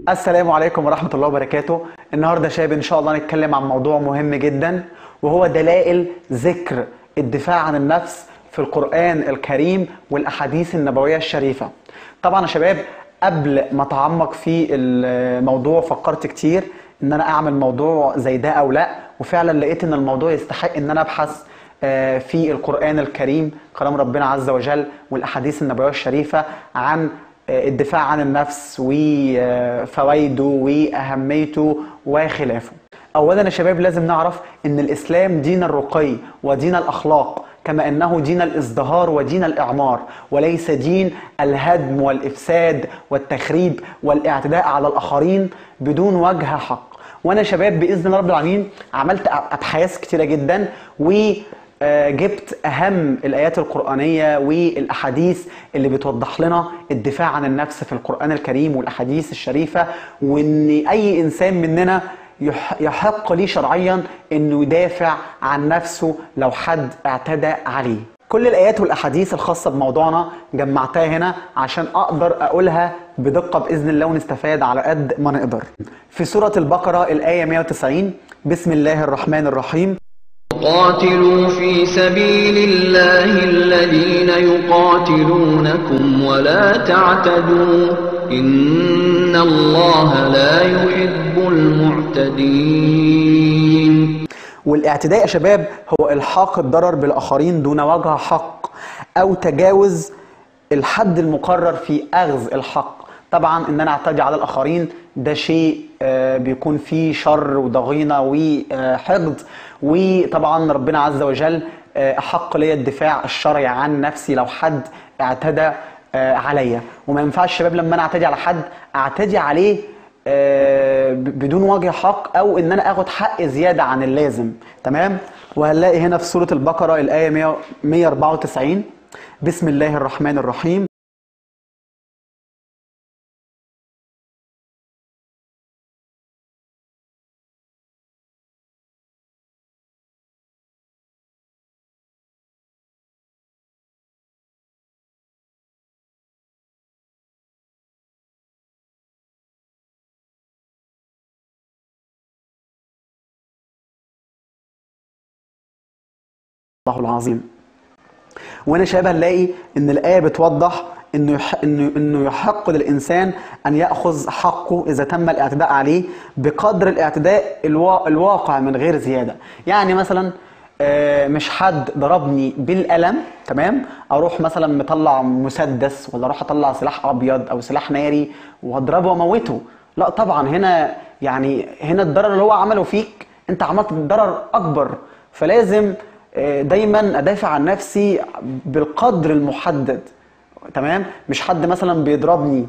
السلام عليكم ورحمة الله وبركاته النهاردة شاب إن شاء الله نتكلم عن موضوع مهم جدا وهو دلائل ذكر الدفاع عن النفس في القرآن الكريم والأحاديث النبوية الشريفة طبعا يا شباب قبل ما أتعمق في الموضوع فكرت كتير إن أنا أعمل موضوع زي ده أو لأ وفعلا لقيت إن الموضوع يستحق إن أنا أبحث آه، في القرآن الكريم كلام ربنا عز وجل والأحاديث النبوية الشريفة عن آه، الدفاع عن النفس وفوائده وأهميته وخلافه أولا يا شباب لازم نعرف أن الإسلام دين الرقي ودين الأخلاق كما أنه دين الازدهار ودين الإعمار وليس دين الهدم والإفساد والتخريب والاعتداء على الآخرين بدون وجه حق وانا يا شباب باذن الله رب العالمين عملت ابحاث كتيره جدا وجبت اهم الايات القرانيه والاحاديث اللي بتوضح لنا الدفاع عن النفس في القران الكريم والاحاديث الشريفه وان اي انسان مننا يح- يحق ليه شرعيا انه يدافع عن نفسه لو حد اعتدى عليه كل الايات والاحاديث الخاصه بموضوعنا جمعتها هنا عشان اقدر اقولها بدقه باذن الله ونستفاد على قد ما نقدر في سوره البقره الايه 190 بسم الله الرحمن الرحيم قاتلوا في سبيل الله الذين يقاتلونكم ولا تعتدوا إن الله لا يحب المعتدين والاعتداء يا شباب هو الحاق الضرر بالاخرين دون وجه حق او تجاوز الحد المقرر في اخذ الحق طبعا ان انا اعتدي على الاخرين ده شيء آه، بيكون فيه شر وضغينه وحقد وطبعا ربنا عز وجل آه، احق لي الدفاع الشرعي عن نفسي لو حد اعتدى آه، عليا وما ينفعش شباب لما انا اعتدي على حد اعتدي عليه آه، ب- بدون وجه حق او ان انا اخد حق زياده عن اللازم تمام وهنلاقي هنا في سوره البقره الايه 100 194 بسم الله الرحمن الرحيم الله العظيم وانا شبه نلاقي ان الايه بتوضح انه يح... انه انه يحق للانسان ان ياخذ حقه اذا تم الاعتداء عليه بقدر الاعتداء الوا... الواقع من غير زياده يعني مثلا آه، مش حد ضربني بالقلم تمام اروح مثلا مطلع مسدس ولا اروح اطلع سلاح ابيض او سلاح ناري واضربه واموته لا طبعا هنا يعني هنا الضرر اللي هو عمله فيك انت عملت ضرر اكبر فلازم آه، دايما ادافع عن نفسي بالقدر المحدد تمام مش حد مثلا بيضربني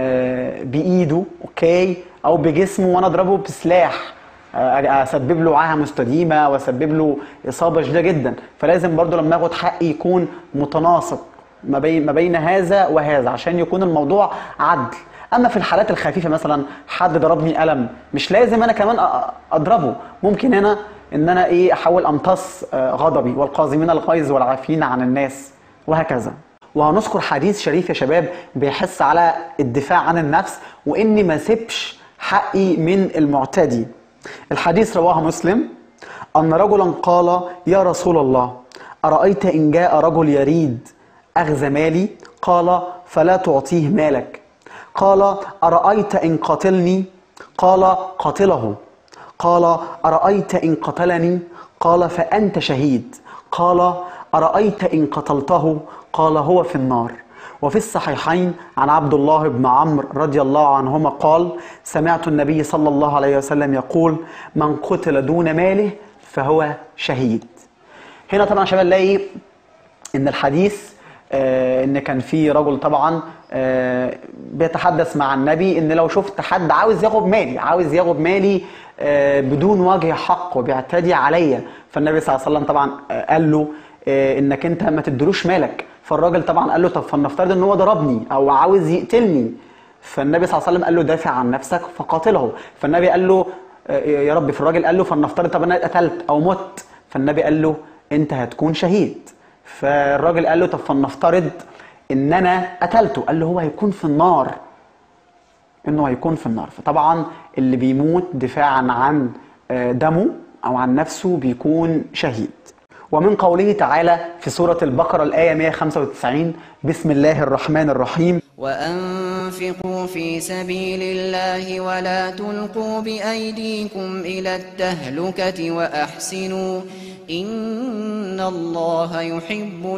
آه، بايده اوكي او بجسمه وانا اضربه بسلاح آه، اسبب له عاهه مستديمه واسبب له اصابه شديده جدا فلازم برضو لما اخد حقي يكون متناسق ما بين ما بين هذا وهذا عشان يكون الموضوع عدل اما في الحالات الخفيفه مثلا حد ضربني قلم مش لازم انا كمان أ- اضربه ممكن هنا ان انا ايه احاول امتص آه، غضبي والقازمين الغيظ والعافين عن الناس وهكذا وهنذكر حديث شريف يا شباب بيحث على الدفاع عن النفس واني ما سيبش حقي من المعتدي الحديث رواه مسلم ان رجلا قال يا رسول الله ارايت ان جاء رجل يريد اخذ مالي قال فلا تعطيه مالك قال ارايت ان قتلني قال قتله قال أرأيت إن قتلني قال فأنت شهيد قال أرأيت إن قتلته قال هو في النار وفي الصحيحين عن عبد الله بن عمرو رضي الله عنهما قال سمعت النبي صلى الله عليه وسلم يقول من قتل دون ماله فهو شهيد هنا طبعا يا شباب نلاقي ان الحديث آه، ان كان في رجل طبعا آه، بيتحدث مع النبي ان لو شفت حد عاوز ياخد مالي عاوز ياخد مالي آه، بدون وجه حق وبيعتدي عليا فالنبي صلى الله عليه وسلم طبعا آه، قال له آه، انك انت ما تدلوش مالك فالراجل طبعا قال له طب فلنفترض ان هو ضربني او عاوز يقتلني فالنبي صلى الله عليه وسلم قال له دافع عن نفسك فقاتله فالنبي قال له آه، يا رب فالراجل قال له فلنفترض طب انا اتقتلت او مت فالنبي قال له انت هتكون شهيد فالراجل قال له طب فلنفترض ان انا قتلته قال له هو هيكون في النار انه هيكون في النار فطبعا اللي بيموت دفاعا عن آه، دمه او عن نفسه بيكون شهيد ومن قوله تعالى في سورة البقرة الآية 195 بسم الله الرحمن الرحيم وأنفقوا في سبيل الله ولا تلقوا بأيديكم إلى التهلكة وأحسنوا إن الله يحب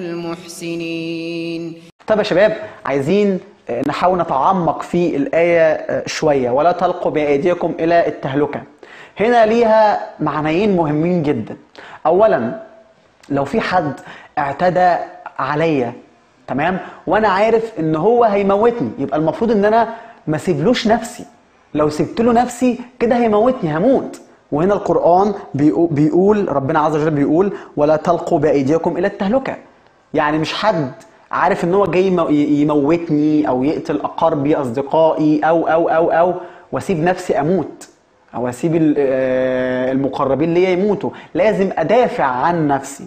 المحسنين طب يا شباب عايزين آه، نحاول نتعمق في الآية آه، شوية ولا تلقوا بأيديكم إلى التهلكة هنا ليها معنيين مهمين جدا أولا لو في حد اعتدى عليا تمام وانا عارف ان هو هيموتني يبقى المفروض ان انا ما سيبلوش نفسي لو سبت له نفسي كده هيموتني هموت وهنا القرآن بيقو- بيقول ربنا عز وجل بيقول ولا تلقوا بأيديكم إلى التهلكة يعني مش حد عارف ان هو جاي يمو- يموتني او يقتل اقاربي اصدقائي او او او او واسيب نفسي اموت او اسيب ال- آه، المقربين ليا يموتوا لازم ادافع عن نفسي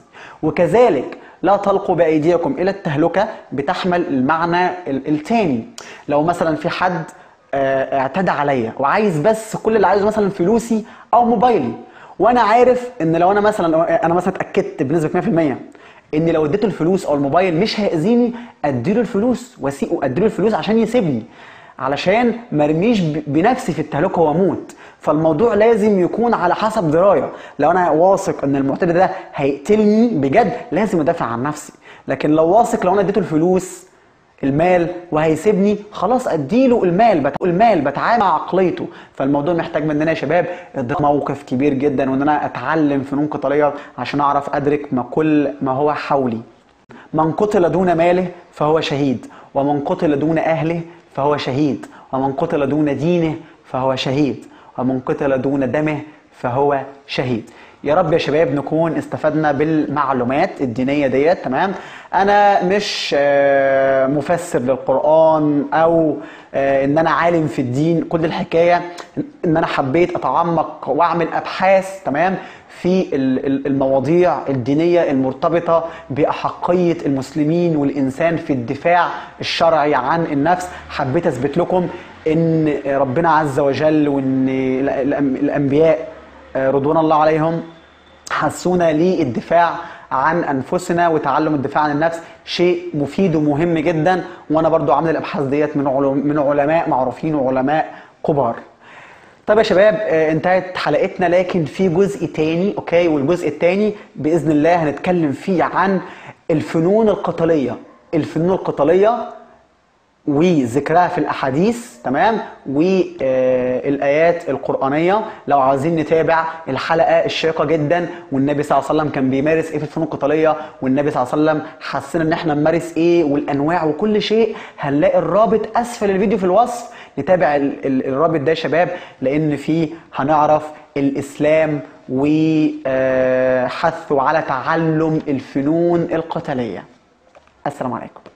وكذلك لا تلقوا بايديكم الى التهلكه بتحمل المعنى ال- التاني لو مثلا في حد آه، اعتدى عليا وعايز بس كل اللي عايزه مثلا فلوسي او موبايلي وانا عارف ان لو انا مثلا لو انا مثلا اتاكدت بنسبه 100% ان لو اديته الفلوس او الموبايل مش هيأذيني اديله الفلوس واسيقه اديله الفلوس عشان يسيبني علشان ما ارميش ب- بنفسي في التهلكه واموت فالموضوع لازم يكون على حسب درايه لو انا واثق ان المعتدي ده هيقتلني بجد لازم ادافع عن نفسي لكن لو واثق لو انا اديته الفلوس المال وهيسيبني خلاص اديله المال بت... المال بتعامل مع عقليته فالموضوع محتاج مننا يا شباب إدراك موقف كبير جدا وان انا اتعلم فنون قتاليه عشان اعرف ادرك ما كل ما هو حولي من قتل دون ماله فهو شهيد ومن قتل دون اهله فهو شهيد ومن قتل دون دينه فهو شهيد ومن قتل دون دمه فهو شهيد يا رب يا شباب نكون استفدنا بالمعلومات الدينية ديت تمام انا مش آه، مفسر للقرآن او آه، ان انا عالم في الدين كل الحكاية ان انا حبيت اتعمق واعمل ابحاث تمام في ال- ال- المواضيع الدينية المرتبطة بأحقية المسلمين والإنسان في الدفاع الشرعي عن النفس حبيت أثبت لكم إن ربنا عز وجل وإن ال- الأم- الأنبياء آه، رضوان الله عليهم حسونا للدفاع عن انفسنا وتعلم الدفاع عن النفس شيء مفيد ومهم جدا وانا برضو عامل الابحاث ديت من علم من علماء معروفين وعلماء كبار طب يا شباب آه، انتهت حلقتنا لكن في جزء تاني اوكي والجزء التاني باذن الله هنتكلم فيه عن الفنون القتاليه الفنون القتاليه وذكرها في الاحاديث تمام والايات القرانيه لو عاوزين نتابع الحلقه الشيقه جدا والنبي صلى الله عليه وسلم كان بيمارس ايه في الفنون القتاليه والنبي صلى الله عليه وسلم حسنا ان احنا نمارس ايه والانواع وكل شيء هنلاقي الرابط اسفل الفيديو في الوصف نتابع ال- ال- الرابط ده يا شباب لان فيه هنعرف الاسلام وحثه على تعلم الفنون القتاليه السلام عليكم